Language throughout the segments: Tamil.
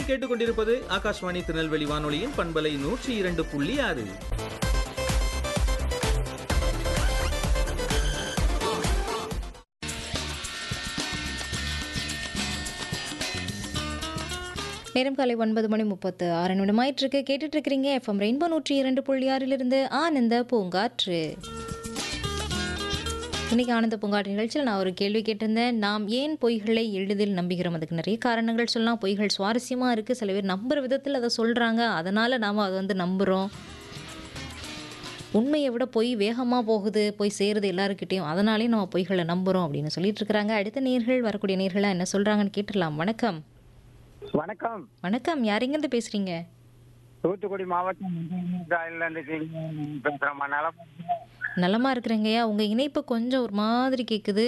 நீங்கள் கேட்டுக்கொண்டிருப்பது ஆகாஷ்வாணி திருநெல்வேலி வானொலியின் பண்பலை நூற்றி இரண்டு புள்ளி ஆறு நேரம் காலை ஒன்பது மணி முப்பத்து ஆறு நிமிடமாயிட்டிருக்கு கேட்டுட்டு இருக்கிறீங்க எஃப்எம் ரெயின்போ நூற்றி இரண்டு புள்ளி ஆறிலிருந்து ஆனந்த பூங்காற்று இன்னைக்கு ஆனந்த பூங்காற்று நிகழ்ச்சியில் நான் ஒரு கேள்வி கேட்டிருந்தேன் நாம் ஏன் பொய்களை எளிதில் நம்புகிறோம் அதுக்கு நிறைய காரணங்கள் சொல்லலாம் பொய்கள் சுவாரஸ்யமாக இருக்குது சில பேர் நம்புற விதத்தில் அதை சொல்கிறாங்க அதனால் நாம் அதை வந்து நம்புகிறோம் உண்மையை விட பொய் வேகமாக போகுது போய் சேருது எல்லாருக்கிட்டையும் அதனாலே நம்ம பொய்களை நம்புகிறோம் அப்படின்னு சொல்லிட்டு இருக்கிறாங்க அடுத்த நேர்கள் வரக்கூடிய நேர்களாக என்ன சொல்கிறாங்கன்னு கேட்டுடலாம் வணக்கம் வணக்கம் வணக்கம் யார் எங்கேருந்து பேசுகிறீங்க தூத்துக்குடி மாவட்டம் இருந்து பேசுறேம்மா நலம் நலமா இருக்கிறேங்கய்யா உங்க இணைப்பு கொஞ்சம் ஒரு மாதிரி கேக்குது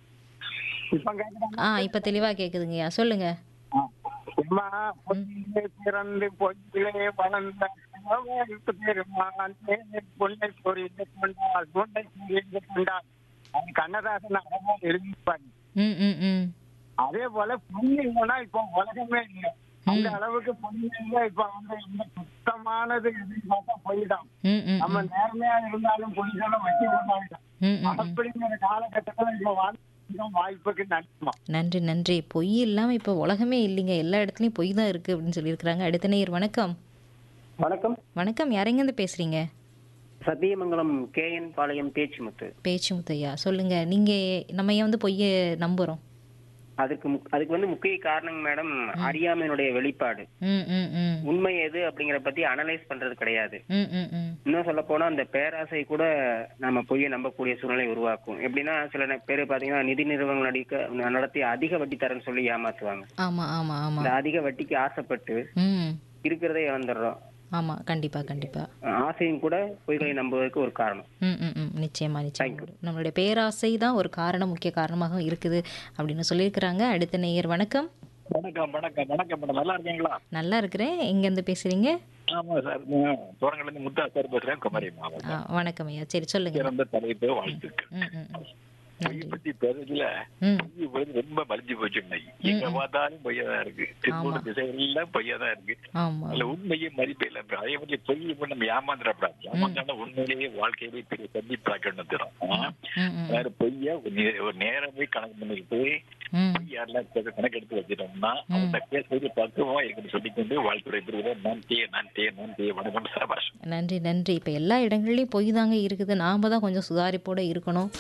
இப்ப கேக்குதா ஆ இப்ப தெளிவா கேக்குதுங்கய்யா சொல்லுங்க அம்மா பொன்னிலே பிறந்து பொன்னிலே வளர்ந்த கணவருக்கு பெருமான் தேனை பொன்னை பொறிந்து கொண்டாள் பொன்னை பொறிந்து கொண்டாள் அது கண்ணதாசன் அழகா எழுதிப்பாரு ம் ம் ம் அதே போல பொண்ணு இல்லைன்னா இப்போ உலகமே இல்லை அந்த அளவுக்கு பொண்ணு இல்லை இப்ப வந்து இந்த சுத்தமானது எதுன்னு பார்த்தா பொய் தான் ம் ம் நம்ம நேர்மையா இருந்தாலும் பொய் சொல்ல வச்சு கொண்டாடிட்டோம் ம் ம் அப்படிங்கிற காலகட்டத்துல இப்ப வாழ்க்கை வாய்ப்புக்கு நன்றிமா நன்றி நன்றி பொய் இல்லாம இப்ப உலகமே இல்லைங்க எல்லா இடத்துலயும் பொய் தான் இருக்கு அப்படின்னு சொல்லியிருக்கிறாங்க அடுத்த நேயர் வணக்கம் வணக்கம் வணக்கம் யார் எங்கேருந்து பேசுறீங்க சத்தியமங்கலம் கேஎன் பாளையம் பேச்சுமுத்து பேச்சு முத்தையா சொல்லுங்க நீங்க நம்ம ஏன் வந்து பொய்யை நம்புறோம் அதுக்கு மு- அதுக்கு வந்து முக்கிய காரணம் மேடம் அறியாமையினுடைய வெளிப்பாடு ம் ம் ம் உண்மை எது அப்படிங்கறத பத்தி அனலைஸ் பண்றது கிடையாது ம் ம் ம் இன்னும் சொல்ல போனா அந்த பேராசை கூட நம்ம பொய்யை நம்பக்கூடிய சூழ்நிலை உருவாக்கும் எப்படின்னா சில நே- பேர் பாத்தீங்கன்னா நிதி நிறுவனங்கள் நடிக்க நடத்தி அதிக வட்டி தரேன்னு சொல்லி ஏமாத்துவாங்க ஆமா ஆமா ஆமா இந்த அதிக வட்டிக்கு ஆசைப்பட்டு ம் இருக்கிறதே இழந்துடுறோம் ஆமா கண்டிப்பா கண்டிப்பா ஆசையும் கூட பொய்களை நம்புவதற்கு ஒரு காரணம் ம் ம் ம் நிச்சயமா நிச்சயமா நம்மளுடைய பேராசை தான் ஒரு காரணம் முக்கிய காரணமாக இருக்குது அப்படின்னு சொல்லியிருக்கிறாங்க அடுத்த நேயர் வணக்கம் வணக்கம் வணக்கம் வணக்கம் மேடம் நல்லா இருக்கீங்களா நல்லா இருக்கிறேன் எங்கேருந்து பேசுறீங்க ஆமா சார் தோரங்கள்ல இருந்து முத்தா சார் பேசுறேன் குமரி மாவட்டம் ஆ, வணக்கம் ஐயா சரி சொல்லுங்க சிறந்த தலைப்பு வாழ்த்துக்கள் ம் ம் ம். பொய் நன்றி பத்தி பேசுறதுல ம் பொய் பொழுது ரொம்ப மலிஞ்சு போச்சு இன்னைக்கு எங்க பார்த்தாலும் பொய்யா தான் இருக்கு திருப்பூர் திசைகள்லாம் பொய்யா தான் இருக்கு ஆமா அதுல உண்மையே மதிப்பே இல்லை அதே மாதிரி பொய் இப்ப நம்ம ஏமாந்துடக்கூடாது ஏமாந்தா உண்மையிலேயே வாழ்க்கையிலேயே பெரிய சந்திப்பாக்கணும் தரும் ம் ம் வேற பொய்ய ஒரு நே- ஒரு நேரம் போய் கணக்கு பண்ணிக்கிட்டு ம் பொய் யாரெல்லாம் கணக்கு- கணக்கு எடுத்து வச்சிட்டோம்னா அவங்க பேசுறது பக்குவமா எனக்கு சொல்லிக்கொண்டு வாழ்த்துறை பெறுகிறேன் நன்றி நன்றி நன்றி வணக்கம் சபாஷ் நன்றி நன்றி இப்போ எல்லா இடங்கள்லையும் பொய் தாங்க இருக்குது நாம் தான் கொஞ்சம் சுதாரிப்போட இருக்கணும்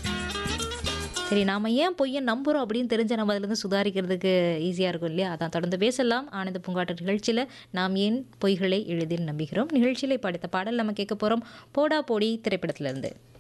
சரி நாம் ஏன் பொய்யை நம்புகிறோம் அப்படின்னு தெரிஞ்ச நம்ம அதுலேருந்து சுதாரிக்கிறதுக்கு ஈஸியாக இருக்கும் இல்லையா அதான் தொடர்ந்து பேசலாம் ஆனந்த பூங்காட்டு நிகழ்ச்சியில் நாம் ஏன் பொய்களை எளிதில் நம்புகிறோம் நிகழ்ச்சியில் இப்போ அடுத்த பாடல் நம்ம கேட்க போகிறோம் போடா போடி திரைப்படத்திலிருந்து